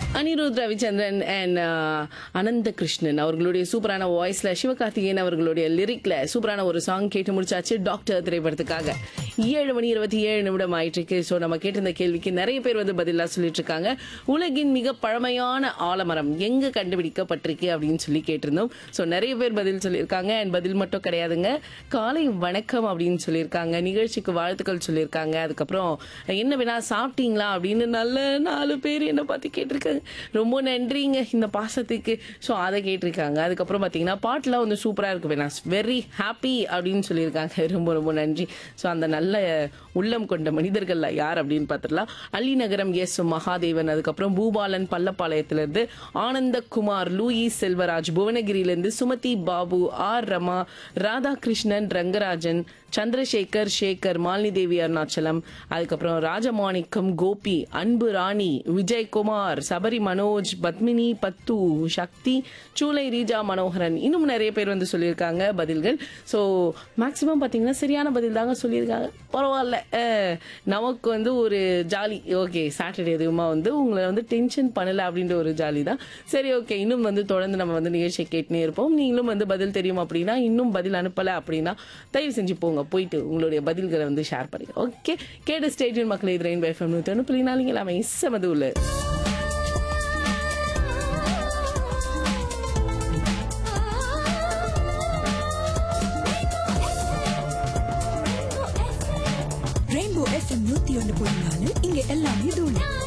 Anirudh Ravichandran and Anantha Krishnan அவர்களுடைய சூப்பரான வாய்ஸ்ல சிவகார்த்திகேயன் அவர்களுடைய லிரிக்ல சூப்பரான ஒரு சாங் கேட்டு முடிச்சாச்சு டாக்டர் திரைப்படத்துக்காக ஏழு மணி இருபத்தி ஏழு நிமிடம் ஆயிட்டு இருக்கு ஸோ நம்ம கேட்டிருந்த கேள்விக்கு நிறைய பேர் வந்து பதிலாக சொல்லிட்டு இருக்காங்க உலகின் மிக பழமையான ஆலமரம் எங்க கண்டுபிடிக்கப்பட்டிருக்கு அப்படின்னு சொல்லி கேட்டிருந்தோம் ஸோ நிறைய பேர் பதில் சொல்லியிருக்காங்க அண்ட் பதில் மட்டும் கிடையாதுங்க காலை வணக்கம் அப்படின்னு சொல்லியிருக்காங்க நிகழ்ச்சிக்கு வாழ்த்துக்கள் சொல்லியிருக்காங்க அதுக்கப்புறம் என்ன வேணா சாப்பிட்டீங்களா அப்படின்னு நல்ல நாலு பேர் என்ன பார்த்து கேட்டிருக்காங்க ரொம்ப நன்றிங்க இந்த பாசத்துக்கு ஸோ அதை கேட்டிருக்காங்க அதுக்கப்புறம் பார்த்தீங்கன்னா பாட்டுலாம் வந்து சூப்பராக இருக்கு வேணா வெரி ஹாப்பி அப்படின்னு சொல்லியிருக்காங்க ரொம்ப ரொம்ப நன்றி ஸோ அந்த நல்ல உள்ளம் கொண்ட மனிதர்கள்ல யார் அப்படின்னு பார்த்துடலாம் அள்ளி நகரம் எஸ் மகாதேவன் அதுக்கப்புறம் பூபாலன் பள்ளப்பாளையத்திலிருந்து ஆனந்தகுமார் லூயி செல்வராஜ் புவனகிரியிலிருந்து சுமதி பாபு ஆர் ரமா ராதாகிருஷ்ணன் ரங்கராஜன் சந்திரசேகர் சேகர் மாலினி தேவி அருணாச்சலம் அதுக்கப்புறம் ராஜமாணிக்கம் கோபி அன்பு ராணி விஜயகுமார் சபரி மனோஜ் பத்மினி பத்து சக்தி சூலை ரீஜா மனோகரன் இன்னும் நிறைய பேர் வந்து சொல்லியிருக்காங்க பதில்கள் ஸோ மேக்ஸிமம் பார்த்தீங்கன்னா சரியான பதில் தாங்க சொல்லியிருக்காங்க பரவாயில்ல அஹ், நமக்கு வந்து ஒரு ஜாலி ஓகே சாட்டர்டே எதுவுமா வந்து உங்களை வந்து டென்ஷன் பண்ணல அப்படின்ற ஒரு ஜாலி தான் சரி ஓகே இன்னும் வந்து தொடர்ந்து நம்ம வந்து நிகழ்ச்சியை கேட்டுனே இருப்போம் நீங்களும் வந்து பதில் தெரியும் அப்படின்னா இன்னும் பதில் அனுப்பலை அப்படின்னா தயவு செஞ்சு போங்க போயிட்டு உங்களுடைய பதில்களை வந்து ஷேர் பண்ணுங்க ஓகே கேட்டு ஸ்டேடியம் மக்கள் இது ரெயின் பை ஃபேமிலி தொண்ணூறு புள்ளி நாலுங்க எல்லாமே செமது உள்ள